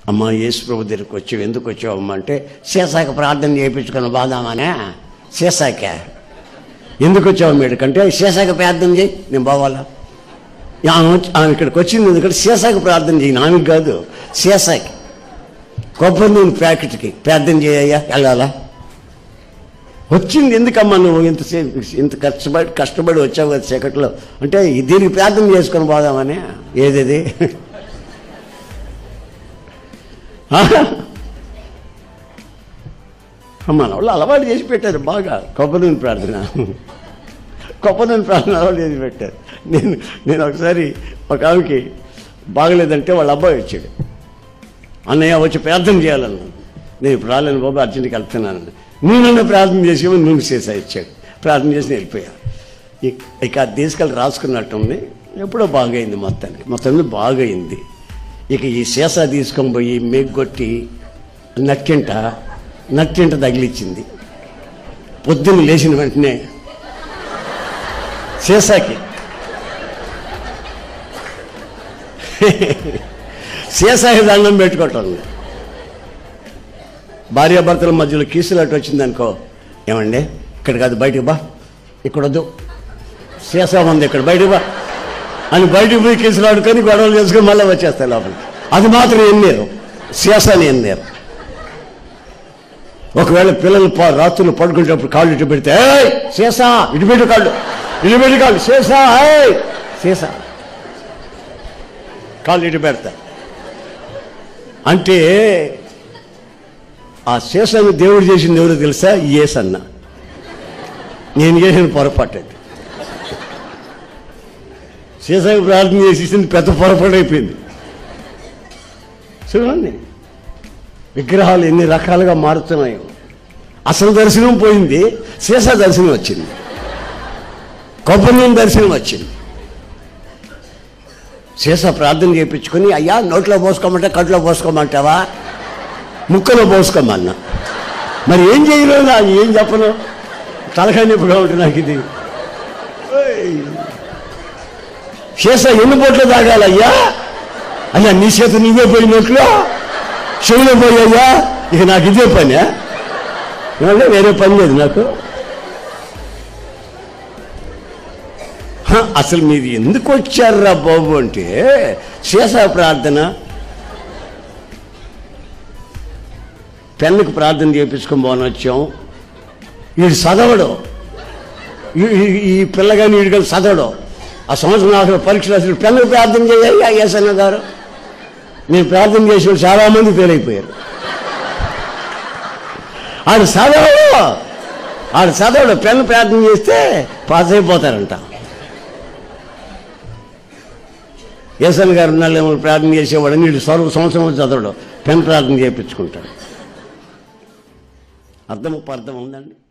అమ్మ యేసు ప్రభు దగ్గరికి వచ్చి ఎందుకు వచ్చావమ్మ అంటే సీసాకి ప్రార్థన చేయించుకుని బాదామనే సీసాకే ఎందుకు వచ్చావు మీడకంటే సీసాకి ప్రార్థన చేయి నేను పోవాలా ఆమె వచ్చి- ఆమె ఇక్కడికి వచ్చింది ఎందుకంటే సీసాకి ప్రార్థన చేయి ఆమెకి కాదు సీసాకి కొబ్బరి నూనె ప్యాకెట్కి ప్రార్థన చేయయ్యా వెళ్ళాలా వచ్చింది ఎందుకమ్మా నువ్వు ఇంత ఇంత కష్టపడి కష్టపడి వచ్చావు కదా చీకట్లో అంటే దీనికి ప్రార్థన చేసుకొని పోదామని ఏదేది మన వాళ్ళు అలవాటు చేసి పెట్టారు బాగా కొబ్బరి నూనె ప్రార్థన కొబ్బరి నూనె ప్రార్థన అలవాటు చేసి పెట్టారు నేను నేను ఒకసారి ఒక ఆమెకి బాగలేదంటే వాళ్ళ అబ్బాయి వచ్చాడు అన్నయ్య వచ్చి ప్రార్థన చేయాలన్నాను నేను ఇప్పుడు రాలేను బాబు అర్జెంట్కి వెళ్తున్నాను నేనన్నా ప్రార్థన చేసి నూనె చేసా ఇచ్చాడు ప్రార్థన చేసి నేను వెళ్ళిపోయా ఇక ఇక అది తీసుకెళ్ళి రాసుకున్నట్టుంది ఎప్పుడో బాగైంది మొత్తానికి మొత్తం మీద బాగైంది ఇక ఈ సీసా తీసుకొని పోయి మేగ్గొట్టి నక్కింట నక్కింట తగిలిచ్చింది పొద్దున్న లేచిన వెంటనే సీసాకి సీసాకి దండం పెట్టుకోవటం భార్యాభర్తల మధ్యలో కీసులాట వచ్చిందనుకో ఏమండి ఇక్కడ కాదు బయటికి బా ఇక్కడ వద్దు సీసా ఉంది ఇక్కడ బయటికి బా అని బయటికి పోయి కీసులాడుకొని గొడవలు చేసుకొని మళ్ళీ వచ్చేస్తాయి లోపలికి అది మాత్రం ఎన్నేరు సీసాని ఎన్నేరు ఒకవేళ పిల్లలు పా రాత్రులు పడుకునేటప్పుడు కాళ్ళు ఇటు పెడితే ఏయ్ సీసా ఇటు పెట్టు కాళ్ళు ఇటు పెట్టు కాళ్ళు సీసా ఏయ్ సీసా కాళ్ళు ఇటు పెడతా అంటే ఆ శేషాన్ని దేవుడు చేసింది ఎవరు తెలుసా ఏసన్న నేను చేసిన పొరపాటు అది శేషానికి ప్రార్థన చేసేసింది పెద్ద పొరపాటు అయిపోయింది చూడండి విగ్రహాలు ఎన్ని రకాలుగా మారుతున్నాయో అసలు దర్శనం పోయింది శేష దర్శనం వచ్చింది కొబ్బరి నూనె దర్శనం వచ్చింది శేష ప్రార్థన చేయించుకొని అయ్యా నోట్లో పోసుకోమంటే కట్లో పోసుకోమంటావా ముక్కలో పోసుకోమన్నా మరి ఏం చేయలేదు నా ఏం చెప్పను తలకాయ నొప్పిగా ఉంటుంది నాకు ఇది ఓయ్. శేష ఎన్ని బొట్లు తాగాలయ్యా అయ్యా నీ చేత నీవే పోయి నోట్లో చెవులో పోయాయ్యా ఇక నాకు ఇదే పని ఏమంటే వేరే పని లేదు నాకు హ, అసలు మీరు ఎందుకు వచ్చారురా బాబు అంటే శేష ప్రార్థన పెన్నుకు ప్రార్థన చేయించుకొని పోని వచ్చాం వీడు చదవడు ఈ- ఈ- ఈ పిల్లగాని వీడు కానీ చదవడు ఆ సంవత్సరం ఆఖరి పరీక్షలు అసలు పెన్నుకు ప్రార్థన చేయాలి ఏసన్న గారు నేను ప్రార్థన చేసిన వాళ్ళు చాలా మంది ఫెయిల్ అయిపోయారు ఆడు చదవడు ఆడు చదవడు పెన్ను ప్రార్థన చేస్తే పాస్ అయిపోతారంట ఏసన్ గారు ఉన్నాళ్ళు ఏమో ప్రార్థన చేసేవాడు వీళ్ళు సర్వ సంవత్సరం చదవడు పెన్ ప్రార్థన చేయించుకుంటాడు అర్థం అర్థం ఉందండి